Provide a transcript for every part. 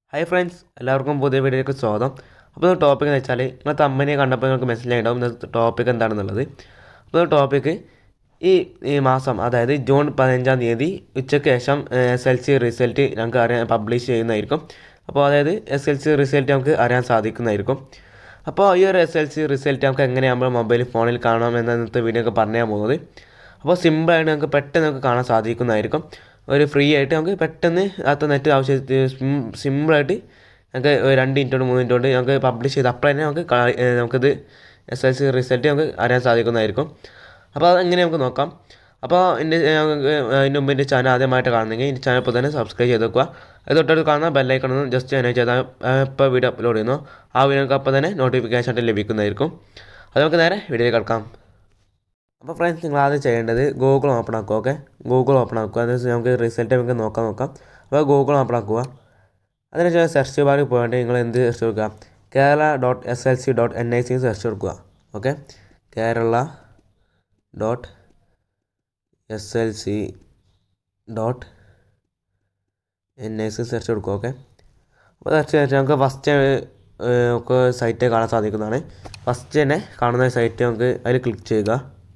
hi friends എല്ലാവർക്കും പുതിയ വീഡിയോയിലേക്ക് സ്വാഗതം അപ്പോൾ ടോപ്പിക് എന്ന് വെച്ചാൽ നിങ്ങൾ തമ്മനെ കണ്ടപ്പോൾ നിങ്ങൾക്ക് മെസ്സേജ് ഉണ്ടാവും ഇന്നത്തെ ടോപ്പിക് എന്താണെന്നുള്ളത് അപ്പോൾ ടോപ്പിക്ക് ഈ ഈ മാസം അതായത് ജൂൺ പതിനഞ്ചാം തീയതി ഉച്ചയ്ക്ക് ശേഷം എസ് എൽ സി റിസൾട്ട് ഞങ്ങൾക്ക് അറിയാൻ പബ്ലിഷ് ചെയ്യുന്നതായിരിക്കും അപ്പോൾ അതായത് എസ് എൽ സി റിസൾട്ട് നമുക്ക് അറിയാൻ സാധിക്കുന്നതായിരിക്കും അപ്പോൾ ഈ ഒരു എസ് എൽ സി റിസൾട്ട് നമുക്ക് എങ്ങനെയാണ് നമ്മുടെ മൊബൈൽ ഫോണിൽ കാണാം എന്ന ഇന്നത്തെ വീഡിയോ ഒക്കെ പറഞ്ഞു തരാൻ പോകുന്നത് അപ്പോൾ സിമ്പിളായിട്ട് നമുക്ക് പെട്ടെന്ന് നമുക്ക് കാണാൻ സാധിക്കുന്നതായിരിക്കും ഒരു ഫ്രീ ആയിട്ട് നമുക്ക് പെട്ടെന്ന് അത് നെറ്റ് ആവശ്യത്തിന് സിമ്പിളായിട്ട് നമുക്ക് ഒരു രണ്ട് മിനിറ്റ് കൊണ്ട് മൂന്ന് മിനിറ്റ് കൊണ്ട് നമുക്ക് പബ്ലിഷ് ചെയ്ത് അപ്പോൾ തന്നെ നമുക്ക് കാ- ഏ, നമുക്കിത് എസ് എൽ സി റിസൾട്ട് നമുക്ക് അറിയാൻ സാധിക്കുന്നതായിരിക്കും അപ്പോൾ അതെങ്ങനെ നമുക്ക് നോക്കാം അപ്പോൾ എൻ്റെ ഞങ്ങൾക്ക് അതിന് മുമ്പ് എൻ്റെ ചാനൽ ആദ്യമായിട്ട് കാണുന്നെങ്കിൽ എൻ്റെ ചാനൽ ഇപ്പോൾ തന്നെ സബ്സ്ക്രൈബ് ചെയ്ത് വെക്കുക അത് തൊട്ടടുത്ത് കാണുന്ന ബെല്ലൈക്കൺ ഒന്ന് ജസ്റ്റ് എന്നെ ചെയ്താൽ ഇപ്പോൾ വീഡിയോ അപ്ലോഡ് ചെയ്യുന്നു ആ വീഡിയോ നമുക്ക് അപ്പോൾ തന്നെ നോട്ടിഫിക്കേഷൻ ആയിട്ട് ലഭിക്കുന്നതായിരിക്കും അത് നമുക്ക് നേരെ വീഡിയോ കിടക്കാം അപ്പോൾ ഫ്രണ്ട്സ് നിങ്ങൾ ആദ്യം ചെയ്യേണ്ടത് ഗൂഗിൾ ഓപ്പൺ ആക്കുക ഓക്കെ ഗൂഗിൾ ഓപ്പൺ ആക്കുക അതിന് ശേഷം നമുക്ക് റിസൾട്ട് നമുക്ക് നോക്കാൻ നോക്കാം അപ്പോൾ ഗൂഗിൾ ഓപ്പൺ ആക്കുക അതിനുശേഷം സെർച്ച് ബാറിൽ പോയിട്ട് നിങ്ങൾ എന്ത് സെർച്ച് കൊടുക്കുക Kerala dot S L C dot N I C search കൊടുക്കുക okay Kerala dot S L C dot N I C search കൊടുക്കുക ഓക്കെ അപ്പോൾ സെർച്ച് ചെയ്തിട്ട് നമുക്ക് ഫസ്റ്റ് നമുക്ക് സൈറ്റ് കാണാൻ സാധിക്കുന്നതാണ് ഫസ്റ്റ് തന്നെ കാണുന്ന സൈറ്റ് നമുക്ക് അതിൽ ക്ലിക്ക് ചെയ്യുക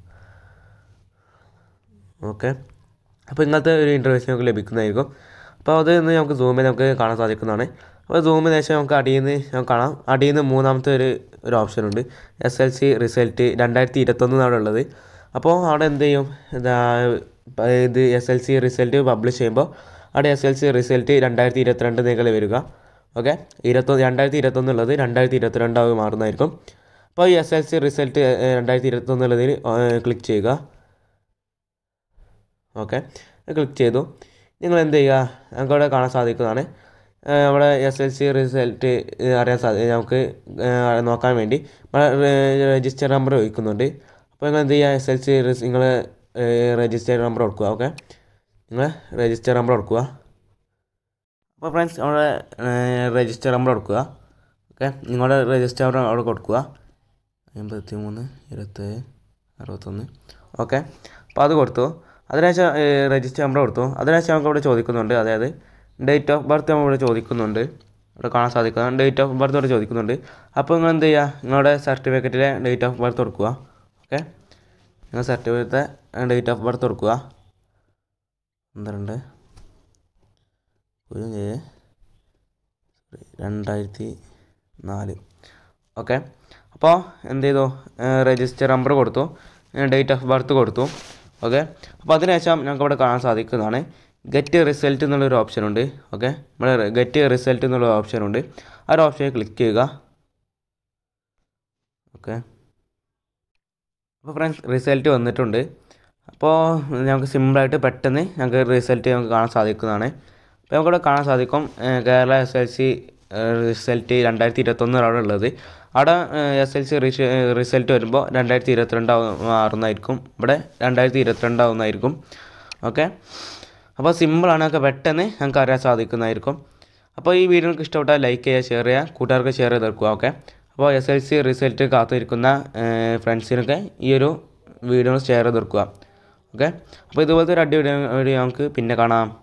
ഓക്കെ അപ്പോൾ ഇങ്ങനത്തെ ഒരു ഇൻ്റർവ്യൂസ് നമുക്ക് ലഭിക്കുന്നതായിരിക്കും അപ്പോൾ അത് ഇന്ന് നമുക്ക് സൂം ചെയ്ത് നമുക്ക് കാണാൻ സാധിക്കുന്നതാണ് അപ്പോൾ സൂം ചെയ്ത ശേഷം നമുക്ക് അടിയിൽ നിന്ന് നമുക്ക് കാണാം അടിയിൽ നിന്ന് മൂന്നാമത്തെ ഒരു ഒരു ഓപ്ഷൻ ഉണ്ട് എസ് എൽ സി റിസൾട്ട് രണ്ടായിരത്തി ഇരുപത്തൊന്ന് അവിടെ ഉള്ളത് അപ്പോൾ അവിടെ എന്ത് ചെയ്യും ഇതാ പ- ഇത് S L C result publish ചെയ്യുമ്പോൾ അവിടെ എസ് എൽ സി റിസൾട്ട് രണ്ടായിരത്തി ഇരുപത്തിരണ്ട് നിങ്ങൾ വരിക ഓക്കെ ഇരുപത്തൊന്ന് രണ്ടായിരത്തി ഇരുപത്തൊന്നുള്ളത് രണ്ടായിരത്തി ഇരുപത്തിരണ്ടാവ് മാറുന്നതായിരിക്കും അപ്പോൾ ഈ എസ് എൽ സി റിസൾട്ട് രണ്ടായിരത്തി ഇരുപത്തൊന്നുള്ളതിൽ ക്ലിക്ക് ചെയ്യുക ഓക്കെ ക്ലിക്ക് ചെയ്തു നിങ്ങൾ എന്ത് ചെയ്യുക നമുക്ക് അവിടെ കാണാൻ സാധിക്കുന്നതാണ് ഏഹ് നമ്മുടെ എസ് എൽ സി റിസൾട്ട് അറിയാൻ സാധി നമുക്ക് ഏഹ് നോക്കാൻ വേണ്ടി രജിസ്റ്റർ നമ്പർ ചോദിക്കുന്നുണ്ട് അപ്പോൾ നിങ്ങൾ എന്ത് ചെയ്യുക എസ് എൽ സി നിങ്ങൾ രജിസ്റ്റർ നമ്പർ കൊടുക്കുക ഓക്കെ നിങ്ങൾ രജിസ്റ്റർ നമ്പർ കൊടുക്കുക അപ്പോൾ ഫ്രണ്ട്സ് അവിടെ രജിസ്റ്റർ നമ്പർ കൊടുക്കുക ഓക്കെ നിങ്ങളുടെ രജിസ്റ്റർ നമ്പർ അവിടെ കൊടുക്കുക എൺപത്തി മൂന്ന് ഇരുപത്തേഴ് അറുപത്തൊന്ന് ഓക്കെ അപ്പോൾ അത് കൊടുത്തു അതിനുശേഷം രജിസ്റ്റർ നമ്പർ കൊടുത്തു അതിനുശേഷം നമുക്ക് ഇവിടെ ചോദിക്കുന്നുണ്ട് അതായത് ഡേറ്റ് ഓഫ് ബർത്ത് നമ്മൾ ഇവിടെ ചോദിക്കുന്നുണ്ട് ഇവിടെ കാണാൻ സാധിക്കുന്ന ഡേറ്റ് ഓഫ് ബർത്ത് ഇവിടെ ചോദിക്കുന്നുണ്ട് അപ്പോൾ നിങ്ങൾ എന്ത് ചെയ്യുക നിങ്ങളുടെ സർട്ടിഫിക്കറ്റിലെ ഡേറ്റ് ഓഫ് ബർത്ത് കൊടുക്കുക ഓക്കെ നിങ്ങൾ സർട്ടിഫിക്കറ്റിലെ ഡേറ്റ് ഓഫ് ബർത്ത് കൊടുക്കുക പന്ത്രണ്ട് ഒരു ഏഴ് രണ്ടായിരത്തി നാല് ഓക്കെ അപ്പോൾ എന്ത് ചെയ്തു രജിസ്റ്റർ നമ്പർ കൊടുത്തു ഡേറ്റ് ഓഫ് ബർത്ത് കൊടുത്തു ഓക്കെ അപ്പോൾ അതിനുശേഷം ഞങ്ങൾക്ക് ഇവിടെ കാണാൻ സാധിക്കുന്നതാണ് ഗെറ്റ് റിസൾട്ട് എന്നുള്ളൊരു ഓപ്ഷൻ ഉണ്ട് ഓക്കെ നമ്മുടെ ഗെറ്റ് റിസൾട്ട് എന്നുള്ള ഓപ്ഷൻ ഉണ്ട് ആ ഒരു ഓപ്ഷനിൽ ക്ലിക്ക് ചെയ്യുക ഓക്കെ അപ്പോൾ ഫ്രണ്ട്സ് റിസൾട്ട് വന്നിട്ടുണ്ട് അപ്പോൾ ഞങ്ങൾക്ക് സിമ്പിളായിട്ട് പെട്ടെന്ന് ഞങ്ങൾക്ക് റിസൾട്ട് നമുക്ക് കാണാൻ സാധിക്കുന്നതാണ് അപ്പോൾ നമുക്കിവിടെ കാണാൻ സാധിക്കും ഏഹ് Kerala S L C result രണ്ടായിരത്തി ഇരുപത്തൊന്ന് അവിടെ ഉള്ളത് അവിടെ എസ് എൽ സി റിസൾട്ട് വരുമ്പോൾ രണ്ടായിരത്തി ഇരുപത്തിരണ്ട് മാറുന്നതായിരിക്കും ഇവിടെ രണ്ടായിരത്തി ഇരുപത്തിരണ്ട് ആവുന്നതായിരിക്കും ഓക്കെ അപ്പോൾ സിമ്പിളാണ് ഒക്കെ പെട്ടെന്ന് ഞങ്ങൾക്ക് അറിയാൻ സാധിക്കുന്നതായിരിക്കും അപ്പോൾ ഈ വീഡിയോ നിങ്ങൾക്ക് ഇഷ്ടപ്പെട്ടാൽ ലൈക്ക് ചെയ്യുക ഷെയർ ചെയ്യുക കൂട്ടുകാർക്ക് ഷെയർ ചെയ്ത് വെക്കുക ഓക്കെ അപ്പോൾ എസ് എൽ സി റിസൾട്ട് കാത്തിരിക്കുന്ന ഫ്രണ്ട്സിനൊക്കെ ഈ ഒരു വീഡിയോ ഷെയർ ചെയ്ത് വെക്കുക ഓക്കെ അപ്പോൾ ഇതുപോലത്തെ ഒരു അടി വീഡിയോ വീഡിയോ നമുക്ക് പിന്നെ കാണാം